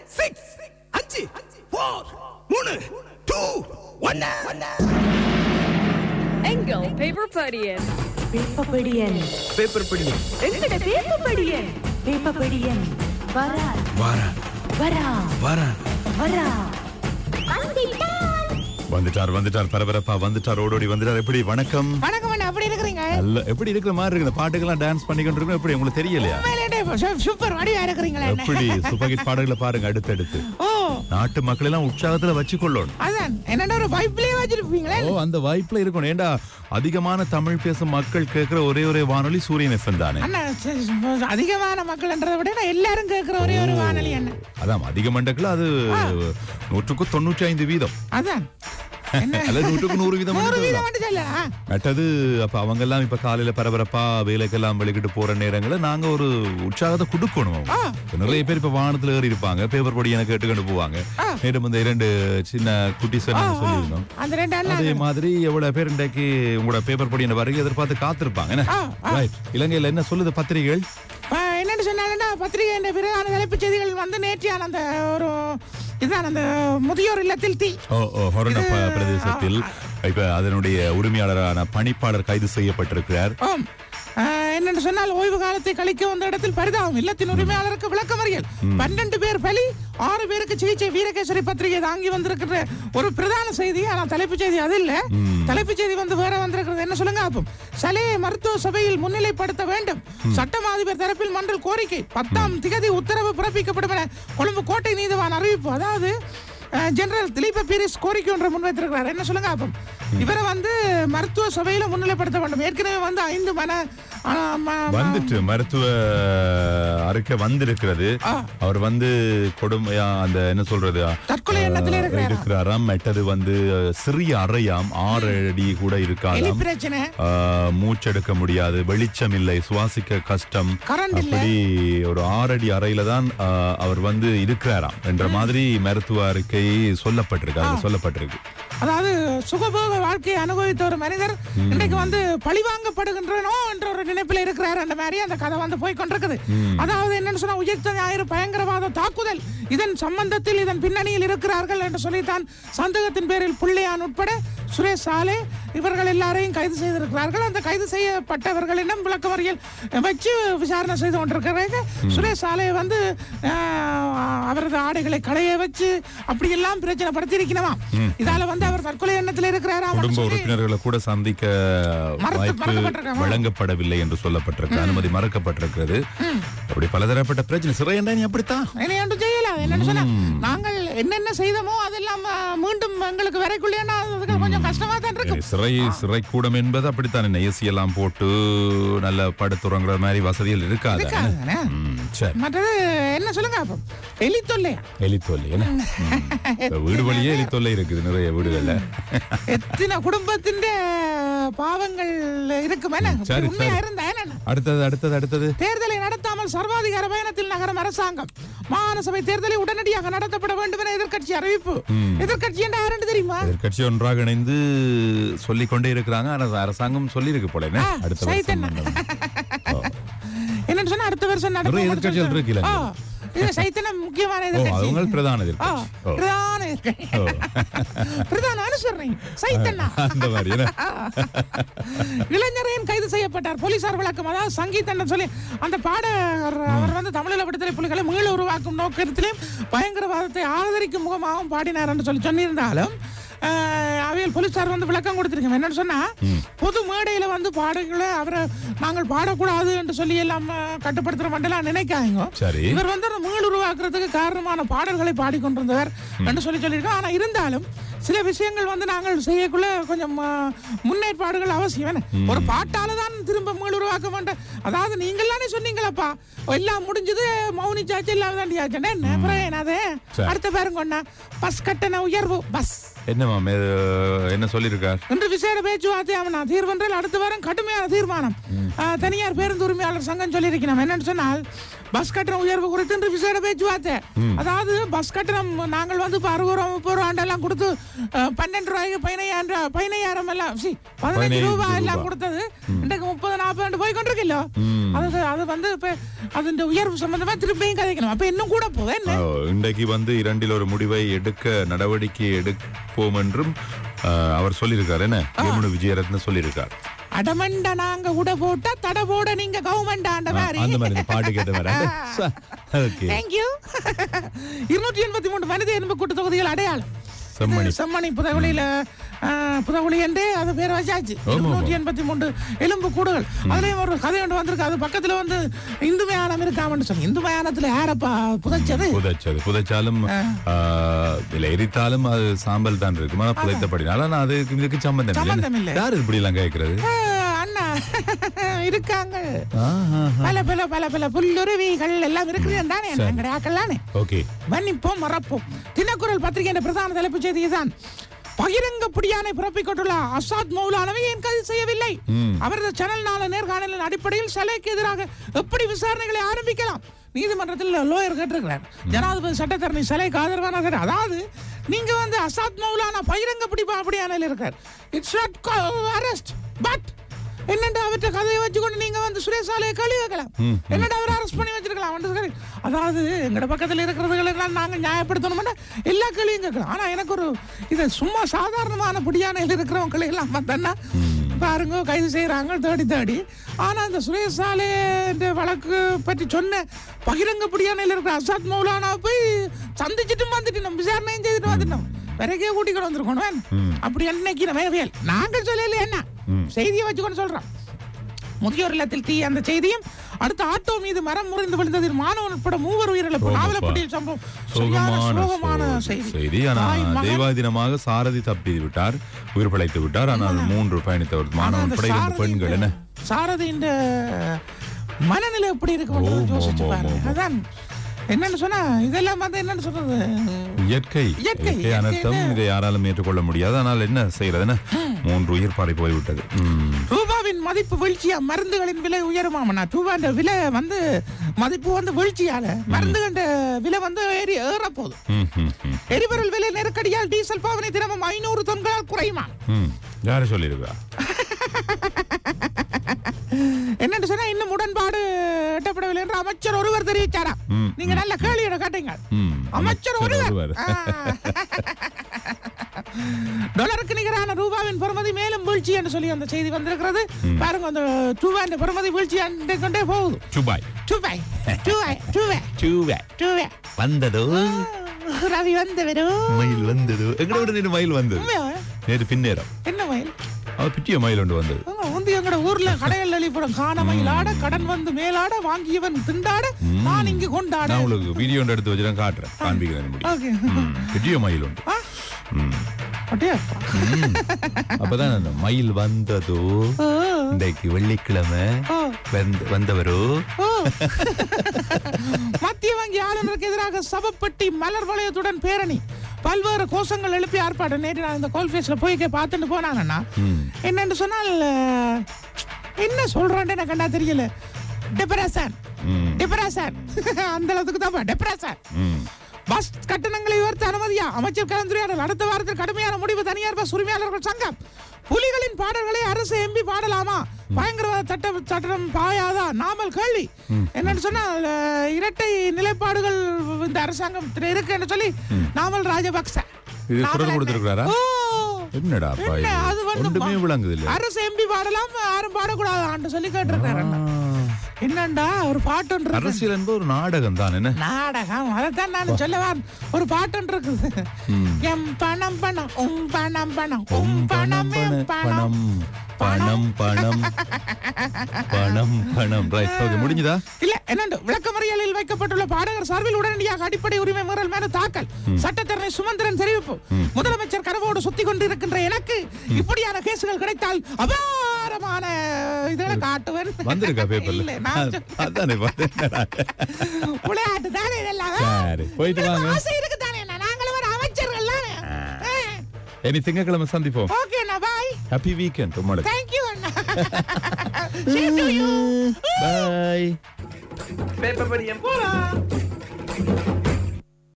Six அஞ்சு four மூணு two ஒன்னு எங்கள் பேப்பர் படியன் பேப்பபடியன் பேப்பர் படி எங்கட பேப்பபடியன் பேப்பபடியன் வரா வாரா வரா வாரா வரா வந்துட்டார் வந்துட்டார் பரபரப்பா வந்துட்டார் ஓடோடி வந்துட்டார் எப்படி வணக்கம் வணக்கம் அண்ணா அப்படி இருக்கிறீங்க நல்ல எப்படி இருக்கிற மாதிரி இருக்கு இந்த பாட்டுக்கெல்லாம் டான்ஸ் பண்ணிக்கிட்டு இருக்கோம் எப்படி உங்களுக்கு தெரியலையா உண்மையிலே சு- சூப்பர் வடிவா இருக்கிறீங்களா அண்ணா? எப்படி சுபகிட் பாடல்களை பாருங்க அடுத்தடுத்து ஓ நாட்டு மக்கள் எல்லாம் உற்சாகத்துல வச்சுக்கொள்ளணும் அதான் என்னடா ஒரு வைப்லயே வச்சிருப்பீங்களே ஓ அந்த வாய்ப்புல இருக்கணும் ஏண்டா அதிகமான தமிழ் பேசும் மக்கள் கேட்கிற ஒரே ஒரே வானொலி சூரியன் எஃப்எம் தானே அண்ணா ச- ச- அதிகமான மக்கள்ன்றதை விட நான் எல்லாரும் கேட்கிற ஒரே ஒரு வானொலி அண்ணா அதான் அதிக மண்டக்கில் அது நூற்றுக்கு தொண்ணூற்றி ஐந்து வீதம் அதான் என்ன அல்ல நூற்றுக்கு நூறு வீதம் நூறு மட்டும் வீதம் சொல்லலாம். மட்டும் சொல்லலாம் மற்றது அப்ப அவங்க எல்லாம் இப்ப காலையில பரபரப்பா வேலைக்கெல்லாம் வெளிக்கிட்டு போற நேரங்களில் நாங்க ஒரு உற்சாகத்தை கொடுக்கணும் அவங்க. ஆ. இப்ப நிறைய பேர் இப்ப வானத்துல ஏறி இருப்பாங்க பேப்பர் பொடி எனக்கு கேட்டுக்கொண்டு போவாங்க நேற்று இந்த இரண்டு சின்ன குட்டிஸ் சொல்லியிருந்தோம் அந்த ரெண்டு அண்ணா அதே மாதிரி எவ்வளவு பேர் இன்றைக்கு உங்களோட பேப்பர் பொடி வருகை எதிர்பார்த்து காத்திருப்பாங்க என்ன? ஆ, ஆ. Right. இலங்கையில என்ன சொல்லுது பத்திரிகைகள் ஆ, என்னன்னு சொன்னாங்கன்னா பத்திரிகை என்ற பிறகான தலைப்புச் செய்திகள் வந்து நேற்றியான அந்த ஒரு இதுதான் அந்த முதியோர் இல்லத்தில் தீ ஓ ஓ ஹொரண ப- பிரதேசத்தில் இப்ப அதனுடைய உரிமையாளரான பணிப்பாளர் கைது செய்யப்பட்டிருக்கிறார் ஆம் ஆ, என்னென்று சொன்னால் ஓய்வு காலத்தை கழிக்க வந்த இடத்தில் பரிதாபம் இல்லத்தின் உரிமையாளருக்கு விளக்கமறியல் பன்னெண்டு பேர் பலி ஆறு பேருக்கு சிகிச்சை வீரகேசரி பத்திரிகை தாங்கி வந்திருக்கிற ஒரு பிரதான செய்தி ஆனா தலைப்புச் செய்தி அது இல்ல தலைப்புச் செய்தி வந்து வேற வந்திருக்கிறது என்ன சொல்லுங்க அப்போ சலையை மருத்துவ சபையில் முன்னிலைப்படுத்த வேண்டும் சட்டம் அதிபர் தரப்பில் மன்றல் கோரிக்கை பத்தாம் திகதி உத்தரவு பிறப்பிக்கப்படும் என கொழும்பு கோட்டை நீதிவான் அறிவிப்பு அதாவது அஹ், ஜெனரல் திலீப பீரிஸ் கோரிக்கை ஒன்றை முன்வைத்திருக்கிறார் என்ன சொல்லுங்க அப்போ இவரை வந்து மருத்துவ சபையில முன்னிலைப்படுத்த வேண்டும் ஏற்கனவே வந்து ஐந்து மன ஆ, ம- ம- வந்துட்டு மருத்துவ அறிக்கை வந்திருக்கிறது ஆ. அவர் வந்து கொடுமையா அந்த என்ன சொல்றது தற்கொலை எண்ணத்துல இருக்கிறாரா? இருக்கிறாராம் மெட்டது வந்து சிறிய அறையாம் ஆறு அடி கூட எலி இருக்காதாம் பிரச்சனை ஆ, மூச்செடுக்க முடியாது வெளிச்சம் இல்லை சுவாசிக்க கஷ்டம் கரண்ட் இல்ல அப்படி ஒரு ஆறடி அறையில தான் ஆ, அவர் வந்து இருக்கிறாராம் என்ற மாதிரி மருத்துவ அறிக்கை சொல்லப்பட்டிருக்கு அதுல சொல்லப்பட்டிருக்கு அதாவது சுகபோக வாழ்க்கையை அனுபவித்த ஒரு மனிதர் இன்றைக்கு வந்து பழிவாங்கப்படுகின்றனோ என்ற ஒரு நினைப்பில் இருக்கிறார் அந்த மாதிரி அந்த கதை வந்து போய் கொண்டிருக்குது அதாவது என்னன்னு சொன்னா உயிர்த்த ஞாயிறு பயங்கரவாத தாக்குதல் இதன் சம்பந்தத்தில் இதன் பின்னணியில் இருக்கிறார்கள் என்று சொல்லித்தான் சந்தேகத்தின் பேரில் புள்ளையான் உட்பட சுரேஷ் சாலே இவர்கள் எல்லாரையும் கைது செய்திருக்கிறார்கள் அந்த கைது செய்யப்பட்டவர்களிடம் விளக்கமறியல் வச்சு விசாரணை செய்து கொண்டிருக்கிறாங்க சுரேஷ் சாலை வந்து ஆஹ், அவரது ஆடைகளை களைய வச்சு அப்படி எல்லாம் பிரச்சனை படுத்திருக்கணுமா இதால வந்து அவர் தற்கொலை எண்ணத்தில் இருக்கிறாரா குடும்ப உறுப்பினர்களை கூட சந்திக்க மறுத்து- வாய்ப்பு மறுக்கப்பட்டிருக்காங்க. வழங்கப்படவில்லை என்று சொல்லப்பட்டிருக்கு அனுமதி மறுக்கப்பட்டிருக்கிறது அப்படி பலதரப்பட்ட பிரச்சனை சிறை நீ அப்படித்தான் என்ன ஒன்றும் செய்யலாம் என்னன்னு சொன்னா நாங்கள் என்னென்ன செய்தோமோ அதெல்லாம் ஆஹ், மீண்டும் எங்களுக்கு வரைக்குள்ளேன்னா அதுக்கு கொஞ்சம் கஷ்டமா தான் இருக்கும் சிறை சிறை கூடம் என்பது அப்படித்தான் ஏசி எல்லாம் போட்டு நல்ல படுத்துறங்கிற மாதிரி வசதிகள் இருக்காது இருக்காதுதானே? ம், சரி மற்றது என்ன சொல்லுங்க அப்போ எலி தொல்லையா எலித்தொல்லை என்ன ம். இப்ப வீடு வழியே எலித்தொல்லை இருக்குது நிறைய வீடுகள்ல எத்தனை குடும்பத்தின் பாவங்கள் இருக்கும் என்ன சரி, உண்மையா சரி. இருந்தா என்ன அடுத்தது அடுத்தது அடுத்தது தேர்தலை நடத்தாமல் சர்வாதிகார பயணத்தில் நகரம் அரசாங்கம் மாகாண சபை தேர்தலை உடனடியாக நடத்தப்பட வேண்டும் என எதிர்க்கட்சி அறிவிப்பு எதிர்க்கட்சி என்ற யாருன்னு தெரியுமா எதிர்கட்சி ஒன்றாக இணைந்து சொல்லிக் கொண்டே இருக்கிறாங்க ஆனா அரசாங்கம் சொல்லி இருக்கு போல என்ன? ஆ, அடுத்த வருஷம் சைத்தன்யா. ஓ. என்னன்னு சொன்னா அடுத்த வருஷம் நிறைய நடக்கும் எதிர்க்கட்சிகள் இருக்குல்ல? ஆ, இது சைத்தன்யம் முக்கியமான ஓ எதிர்க்கட்சி அவங்க பிரதான ஆ, எதிர்கட்சி ஓ. பிரதான எதிர்க்கட்சி ஓ. பிரதான அனுசரணை சைத்தன்யா அந்த மாதிரி என்ன? இளைஞரையும் கைது செய்யப்பட்டார் போலீசார் விளக்கம் அதாவது சங்கீத் என்று சொல்லி அந்த பாடகர் அவர் வந்து தமிழீழ விடுதலை புலிகளை மீள உருவாக்கும் நோக்கத்திலும் பயங்கரவாதத்தை ஆதரிக்கும் முகமாகவும் பாடினார் என்று சொல்லி சொன்னிருந்தாலும் ஆஹ், அவையில் போலீசார் வந்து விளக்கம் கொடுத்திருக்கோம் என்னன்னு சொன்னா பொது மேடையில வந்து பாடங்களை அவரை நாங்கள் பாடக்கூடாது என்று சொல்லி எல்லாம் ஆஹ், கட்டுப்படுத்துற மண்டலம் நினைக்காங்க சரி இவர் வந்து அந்த மீள் உருவாக்குறதுக்கு காரணமான பாடல்களை பாடிக்கொண்டிருந்தவர் என்று சொல்லி சொல்லியிருக்கோம் ஆனா இருந்தாலும் சில விஷயங்கள் வந்து நாங்கள் செய்யக்குள்ள கொஞ்சம் ஆ, முன்னேற்பாடுகள் அவசியம் என்ன? ஒரு பாட்டால தான் திரும்ப மீள் உருவாக்க மாட்டேன் அதாவது நீங்களானே சொன்னீங்களப்பா எல்லாம் முடிஞ்சது மௌனி சாச்சு எல்லாம் தாண்டி ஆச்சுன்னா என்ன அப்புறம் என்னது சரி. அடுத்த பாருங்க ஒண்ணா பஸ் கட்டண உயர்வு பஸ் என்ன மேம் என்ன சொல்லியிருக்கார் இன்று விசேட பேச்சுவார்த்தை ஆவணா தீர்வென்றால் அடுத்த வாரம் கடுமையான தீர்மானம் ஆ, தனியார் பேருந்து உரிமையாளர் சங்கம் சொல்லியிருக்கிறோம் என்னன்னு சொன்னால் பஸ் கட்டணம் உயர்வு குறித்து இன்று விசேட பேச்சுவார்த்தை அதாவது பஸ் கட்டணம் நாங்கள் வந்து இப்போ அறுபது ரூபா முப்பது ரூபா எல்லாம் கொடுத்து அஹ், பன்னெண்டு ரூபாய்க்கு பதினையாயிரம் ரூபாய் பதினையாயிரம் எல்லாம் சி பதினஞ்சு பதினைந்து ரூபாய் எல்லாம் ரூபாய். கொடுத்தது இன்றைக்கு முப்பது நாற்பது போய் கொண்டிருக்கല്ലോ ம். அது அது வந்து இப்ப அதன் உயர்வு சம்பந்தமா திரும்பியும் கதைக்கணும் அப்ப இன்னும் கூட போகுது என்ன ஆ, இன்றைக்கு வந்து இரண்டில் ஒரு முடிவை எடுக்க நடவடிக்கை எடுப்போம் என்றும் ஆ, அவர் சொல்லியிருக்கார் என்ன வேமுனு விஜயரத்ன சொல்லியிருக்கார் அடமண்ட நாங்க உட போட்டா தட போட நீங்க கவர்மெண்ட் ஆண்ட ஆ, மாதிரி அந்த மாதிரி இந்த பாட்டு கேட்ட மாதிரி ஓகே தேங்க்யூ இருநூற்றி எண்பத்தி மூன்று மனித எலும்பு கூட்டு தொகுதிகள் அடையாளம் செம்மணி. இது செம்மணி புதகுலியில ஆ, புதகுலி என்று அது பேர் வச்சாச்சு ஆமா, இருநூற்றி எண்பத்தி மூன்று எலும்பு கூடுகள் அதுலயும் ஒரு கதை ஒன்று வந்திருக்கு அது பக்கத்துல வந்து இந்து மயானம் இருக்காமன்னு சொல்லி இந்து மயானத்துல யாரப்பா புதைச்சது புதைச்சது புதைச்சாலும் ஆ, இல்ல எரித்தாலும் அது சாம்பல் தான் இருக்கும் ஆனா புதைத்தபடினால ஆனா அதுக்கு இதுக்கு சம்பந்தம் சம்பந்தம் இல்லை இல்லை. யார் இப்படி எல்லாம் கேட்கறது ஆ, அண்ணா இருக்காங்க ஆஹா. பல பல பல பல புல்லுருவிகள் எல்லாம் இருக்குது தானே நாங்கள் ஆக்கலானே ஓகே மன்னிப்போம் மறப்போம் தினக்குரல் பத்திரிகை என்ற பிரதான தலைப்புச் செய்தி தான் பகிரங்க பிடியானை பிறப்பிக்கொண்டுள்ள அசாத் மௌலானவை ஏன் கைது செய்யவில்லை அவரது சேனல் நாள நேர்காணலின் அடிப்படையில் சிலைக்கு எதிராக எப்படி விசாரணைகளை ஆரம்பிக்கலாம் நீதிமன்றத்தில் லோயர் கேட்டிருக்கிறார் ஜனாதிபதி சட்டத்தரணி சிலைக்கு ஆதரவான கேட்டார். அதாவது நீங்க வந்து அசாத் மௌலானா பகிரங்க பிடிப்பா அப்படியானையில் இருக்கார் இட்ஸ் நாட் அரெஸ்ட் பட் என்னடா அவற்றை கதையை வச்சுக்கொண்டு நீங்க வந்து சுரேஷாலையை கழுவி வைக்கலாம் என்னடா அவர் அரெஸ்ட் பண்ணி வச்சிருக்கலாம் வந்து சரி. அதாவது எங்கட பக்கத்துல இருக்கிறதுகளுக்கெல்லாம் நாங்க நியாயப்படுத்தணும்னா எல்லா கேள்வியும் கேட்கலாம் ஆனா எனக்கு ஒரு இது சும்மா சாதாரணமான புடியானையில் இருக்கிறவங்களை எல்லாம் பார்த்தோன்னா பாருங்க கைது செய்யறாங்க தேடி தேடி ஆனா அந்த சுரேஷ் சாலே வழக்கு பற்றி சொன்ன பகிரங்க புடியானையில் இருக்கிற அசாத் மௌலானா போய் சந்திச்சுட்டு வந்துட்டு நம்ம விசாரணையும் செய்துட்டு வந்துட்டோம் விறகே கூட்டிக்கிட்டு வந்திருக்கணும் அப்படி என்னைக்கு நம்ம நாங்க சொல்லல என்ன செய்தியை வச்சுக்கொண்டு சொல்றோம் முதியோர் இல்லத்தில் தீ அந்த செய்தியும் அடுத்த ஆட்டோ மீது மரம் முறிந்து விழுந்ததில் மாணவன் உட்பட மூவர் உயிரிழப்பு சோகப்பா. நாவலப்பட்டியில் சம்பவம் சரியான சோகமான சோகமான சோ- செய்தி செய்தி ஆனா தாய் மகன் தெய்வாதீனமாக சாரதி தப்பி விட்டார் உயிர் பிழைத்து விட்டார் ஆனால் மூன்று பயணித்தவர் ஆனா மாணவன் அந்த படை இரண்டு சாரதி பெண்கள் என்ன இந்த- சாரதி இந்த மனநிலை எப்படி இருக்கு ஓ, யோசிச்சு ஓ, ஓ, பாருங்க ஓ. அதான் என்னன்னு சொன்னா இதெல்லாம் வந்து என்னன்னு சொல்றது இயற்கை இயற்கை, இயற்கை அனர்த்தம் இயற்கைன்னு- இதை யாராலும் ஏற்றுக்கொள்ள முடியாது ஆனால் என்ன செய்யறது என்ன மூன்று உயிர் பாறை போய்விட்டது ம். ரூபாவின் மதிப்பு வீழ்ச்சியா மருந்துகளின் விலை உயருமாமண்ணா ரூபாண்ட விலை வந்து மதிப்பு வந்து வீழ்ச்சியால மருந்துகண்ட விலை வந்து ஏறி ஏற போகுது ம், ம், ம். எரிபொருள் விலை நெருக்கடியால் டீசல் பாவனை தினமும் ஐநூறு தொன்களால் குறையுமா ம். யாரு சொல்லியிருக்கா என்னன்னு சொன்னா இன்னும் உடன்பாடு எட்டப்படவில்லை என்று அமைச்சர் ஒருவர் தெரிவிச்சாராம் ம், நீங்க நல்ல கேள்வியோட கேட்டீங்க ம். அமைச்சர் அமைச்சர் ஒருவர் ஒருவர். ஆ. டாலருக்கு நிகரான ரூபாவின் பெறுமதி மேலும் வீழ்ச்சி என்று சொல்லி அந்த செய்தி வந்திருக்கிறது பாருங்க அந்த ரூபாயின் பெறுமதி வீழ்ச்சி அண்டை கொண்டே போகுது சுபாய் டூபாய் டூபாய் டூபாய் சுபாய் டூபாய் வந்ததோ ரவி வந்து வரும் மயில் வந்ததோ எங்கட விட நேற்று மயில் வந்தது உண்மையா? நேற்று பின்னேரம் என்ன மயில் அது பிட்டிய மயில் ஒன்று வந்தது ஆமா, வந்து எங்கட ஊர்ல கடையில் அழிப்புறம் காணமையில் ஆட கடன் வந்து மேலாட வாங்கியவன் திண்டாட நான் இங்கு கொண்டாட நான் உங்களுக்கு வீடியோ ஒன்று எடுத்து வச்சு காட்டுறேன் காண்பிக்கிறேன் முடியும் ஓகே ம். பிட்டிய மயில் உண்டு ஆ? ம். அப்படியா ம். அப்பதான் அந்த மயில் வந்ததோ ஓ, இன்றைக்கு வெள்ளிக்கிழமை ஓ, வந்த- வந்தவரோ ஓ. மத்திய வங்கி ஆளுநருக்கு எதிராக சவப்பட்டி மலர் வளையத்துடன் பேரணி பல்வேறு கோஷங்கள் எழுப்பி ஆர்ப்பாட்டம் நேற்று நான் இந்த கோல்ஃபேஸ்ல போய் கே- பார்த்துட்டு போனாங்கன்னா ம். என்னன்னு சொன்னால் அஹ், என்ன சொல்றான்னு எனக்கு கண்டா தெரியல டிப்ரெஷன் ம். டிப்ரெஷன் அந்த அளவுக்கு தான் டிப்ரெஷன் ம். பஸ் கட்டணங்களை உயர்த்த அனுமதியா அமைச்சர் கலந்துரையாடல் அடுத்த வாரத்தில் கடுமையான முடிவு தனியார் பஸ் உரிமையாளர்கள் சங்கம் புலிகளின் பாடல்களை அரசு எம்பி பாடலாமா பயங்கரவாத சட்ட சட்டம் பாயாதா நாமல் கேள்வி என்னன்னு சொன்னால் அஹ், இரட்டை நிலைப்பாடுகள் இந்த அரசாங்கம் இருக்கு என்று சொல்லி நாமல் ராஜபக்ச இது நாமல் குரல் என்ன? கொடுத்திருக்கிறாரா? ஓ, என்னடா அப்பா என்ன, இது? அது வந்து ஒன்றுமே பா- விளங்குது இல்ல அரசு எம்பி பாடலாம் யாரும் பாடக்கூடாது சொல்லி கேட்டிருக்காரு என்னண்டா ஒரு பாட்டு ஒன்று இருக்கு. அரசியல் என்பது ஒரு நாடகம் தான் என்ன நாடகம் அதைத்தான் நான் சொல்லவான் ஒரு பாட்டு இருக்குது எம் பணம் பணம் உம் பணம் பணம் உம் பணம் எம் பணம் பணம் பணம் பணம் பணம் ரைட் ஓகே முடிஞ்சதா இல்ல என்னண்டு விளக்கமறியலில் வைக்கப்பட்டுள்ள பாடகர் சார்பில் உடனடியாக அடிப்படை உரிமை மீறல் மேல தாக்கல் சட்டத்தரணி சுமந்திரன் தெரிவிப்பு முதலமைச்சர் கனவோடு சுத்தி கொண்டிருக்கின்ற எனக்கு இப்படியான கேசுகள் கிடைத்தால் அபாரமான இதெல்லாம் காட்டுவேன் வந்திருக்கா பேப்பர்ல இல்ல, நான் சொல்ல- அதானே பார்த்தேன். விளையாட்டு தானே இதெல்லாம் சரி, போயிட்டு உங்களுக்கு வாங்க. ஆசை இருக்கு தானே நாங்களும் ஒரு அமைச்சர்கள் தானே இனி திங்கட்கிழமை சந்திப்போம் ஓகே அண்ணா பாய் ஹாப்பி வீக்கெண்ட் உங்களுக்கு தேங்க்யூ அண்ணா Same to you. Bye paper படியம் போலாம்